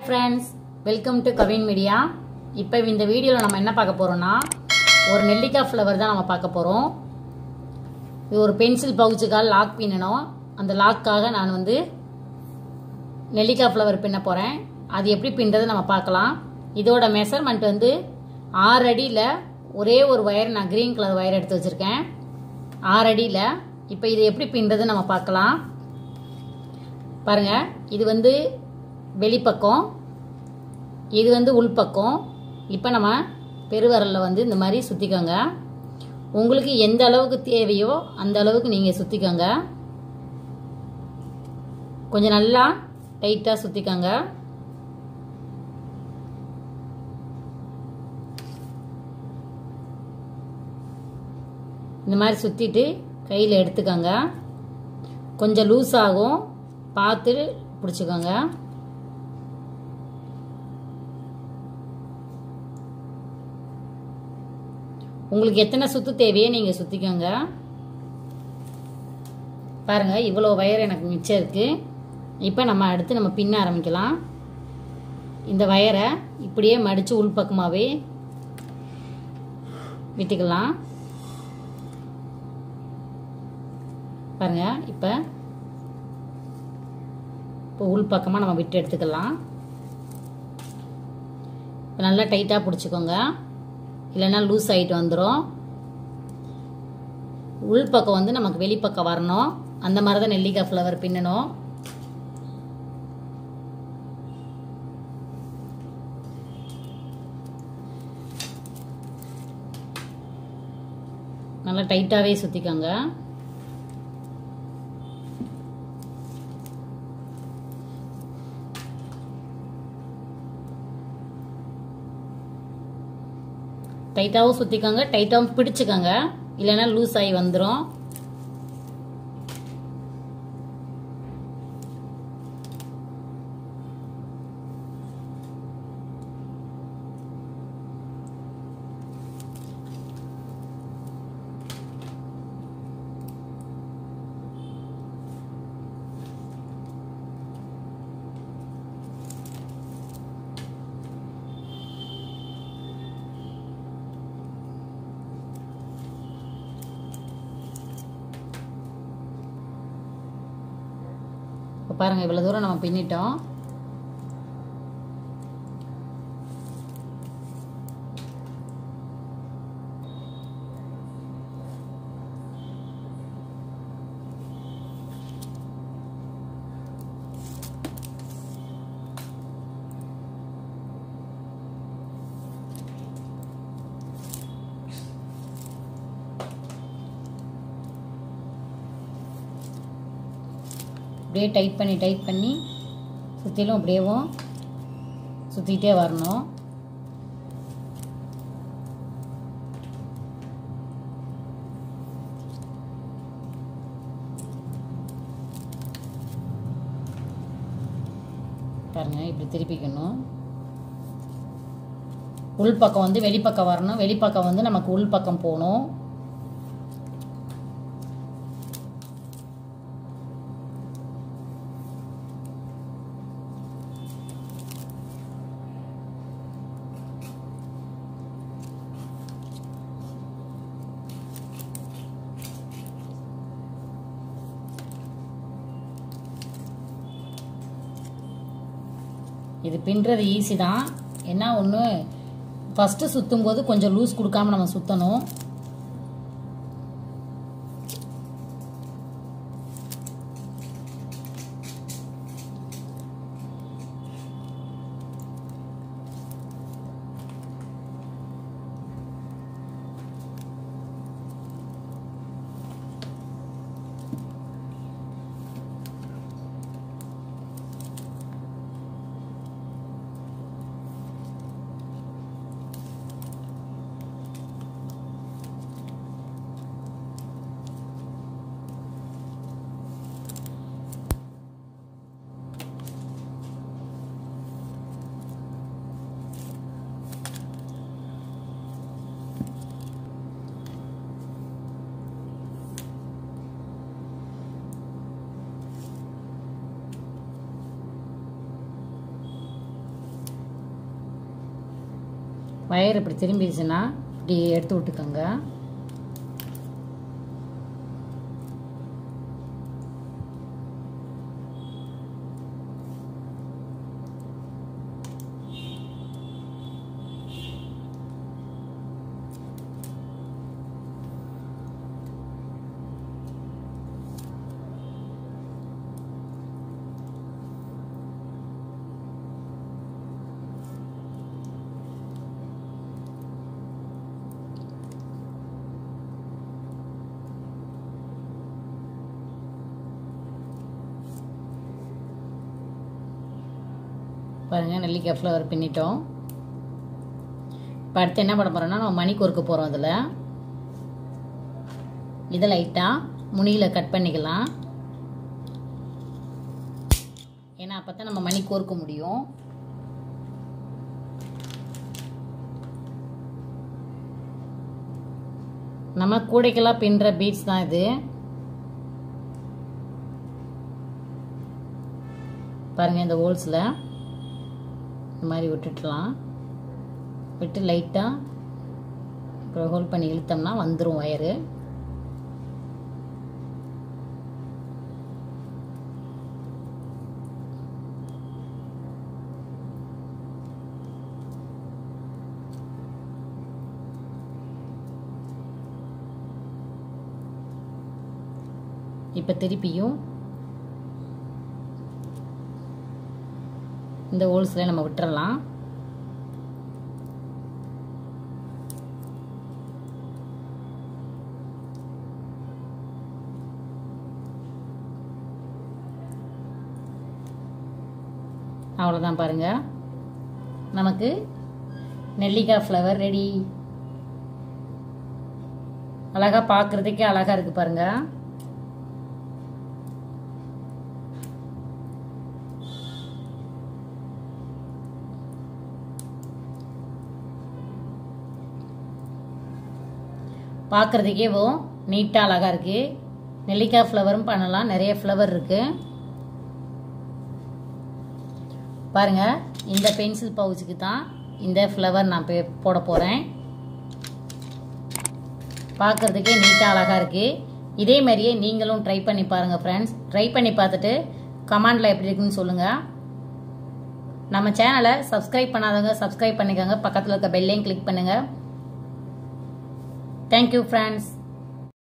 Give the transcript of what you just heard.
friends welcome to Kavin media இப்போ இந்த வீடியோவில் நம்ம என்ன பார்க்க போகிறோம்னா ஒரு நெல்லிக்காய் ஃப்ளவர் தான் நம்ம பார்க்க போகிறோம் இது ஒரு பென்சில் பவுச்சுக்கால் லாக் பின்னணும் அந்த லாக்காக நான் வந்து நெல்லிக்காய் ஃப்ளவர் பின்ன போகிறேன் அது எப்படி பின்றது நம்ம பார்க்கலாம் இதோட மெஷர்மெண்ட் வந்து ஆறு அடியில் ஒரே ஒரு ஒயர் நான் க்ரீன் கலர் ஒயர் எடுத்து வச்சுருக்கேன் ஆறு அடியில் இப்போ இது எப்படி பின்றது நம்ம பார்க்கலாம் பாருங்க இது வந்து வெளிப்பக்கம் இது வந்து உள்பக்கம் இப்போ நம்ம பெருவரலில் வந்து இந்த மாதிரி சுற்றிக்கோங்க உங்களுக்கு எந்த அளவுக்கு தேவையோ அந்த அளவுக்கு நீங்கள் சுற்றிக்கோங்க கொஞ்சம் நல்லா டைட்டாக சுற்றிக்கோங்க இந்த மாதிரி சுற்றிட்டு கையில் எடுத்துக்கோங்க கொஞ்சம் லூஸ் ஆகும் பார்த்து பிடிச்சிக்கோங்க உங்களுக்கு எத்தனை சுத்து தேவையோ நீங்கள் சுற்றிக்கோங்க பாருங்கள் இவ்வளோ வயர் எனக்கு மிச்சம் இருக்குது இப்போ நம்ம அடுத்து நம்ம பின்ன ஆரம்பிக்கலாம் இந்த வயரை இப்படியே மடித்து உள்பக்கமாகவே விட்டுக்கலாம் பாருங்க இப்போ இப்போ உள் பக்கமாக நம்ம விட்டு எடுத்துக்கலாம் இப்போ நல்லா டைட்டாக பிடிச்சிக்கோங்க இல்லைன்னா லூஸ் ஆகிட்டு வந்துடும் உள் பக்கம் வந்து நமக்கு வெளிப்பக்கம் வரணும் அந்த மாதிரி தான் நெல்லிக்காய் ஃப்ளவர் பின்னணும் நல்லா டைட்டாகவே சுற்றிக்கோங்க டைட்டாகவும் சுற்றிக்கோங்க டைட்டாகவும் பிடிச்சிக்கோங்க இல்லைன்னா லூஸ் ஆகி வந்துடும் இப்போ பாருங்கள் இவ்வளோ தூரம் நம்ம பின்னிட்டோம் அப்படியே டைட் பண்ணி டைட் பண்ணி சுற்றிலும் அப்படியேவும் சுற்றிக்கிட்டே வரணும் பாருங்க இப்படி திருப்பிக்கணும் உள்பக்கம் வந்து வெளிப்பக்கம் வரணும் வெளிப்பக்கம் வந்து நமக்கு உள்பக்கம் போகணும் இது பின்னுறது ஈஸி தான் என்ன ஒன்று ஃபஸ்ட்டு சுற்றும் போது கொஞ்சம் லூஸ் கொடுக்காம நம்ம சுற்றணும் வயர் இப்படி திரும்பிடுச்சுன்னா இப்படி எடுத்து விட்டுக்கோங்க பாருங்கள் நெல்லிக்காய் ஃப்ளவர் பின்னிட்டோம் இப்போ அடுத்து என்ன பண்ண போகிறோம்னா நம்ம மணி கொறுக்க போகிறோம் அதில் இதை லைட்டாக முனியில் கட் பண்ணிக்கலாம் ஏன்னா அப்போ தான் நம்ம மணி கோர்க்க முடியும் நம்ம கூடைக்கெல்லாம் பின்னுற பீட்ஸ் தான் இது பாருங்கள் இந்த ஹோல்ஸில் இந்த மாதிரி விட்டுட்டலாம் விட்டு லைட்டாக அப்புறம் ஹோல்ட் பண்ணி இழுத்தோம்னா வந்துடும் ஒயரு இப்போ திருப்பியும் இந்த ஹோல்ஸில் நம்ம விட்டுறலாம் அவ்வளோதான் பாருங்கள் நமக்கு நெல்லிக்காய் ஃப்ளவர் ரெடி அழகாக பார்க்குறதுக்கே அழகாக இருக்குது பாருங்கள் பார்க்குறதுக்கே ஓ நீட்டாக அழகாக இருக்குது நெல்லிக்காய் ஃப்ளவரும் பண்ணலாம் நிறைய ஃப்ளவர் இருக்குது பாருங்கள் இந்த பென்சில் பவுச்சுக்கு தான் இந்த ஃப்ளவர் நான் பே- போட போகிறேன் பார்க்குறதுக்கே நீட்டாக அழகாக இருக்குது இதே மாதிரியே நீங்களும் ட்ரை பண்ணி பாருங்கள் ஃப்ரெண்ட்ஸ் ட்ரை பண்ணி பார்த்துட்டு கமெண்டில் எப்படி இருக்குன்னு சொல்லுங்கள் நம்ம சேனலை சப்ஸ்கிரைப் பண்ணாதவங்க சப்ஸ்கிரைப் பண்ணிக்கோங்க பக்கத்தில் இருக்க பெல்லையும் கிளிக் பண்ணுங்கள் தேங்க்யூ ஃப்ரெண்ட்ஸ்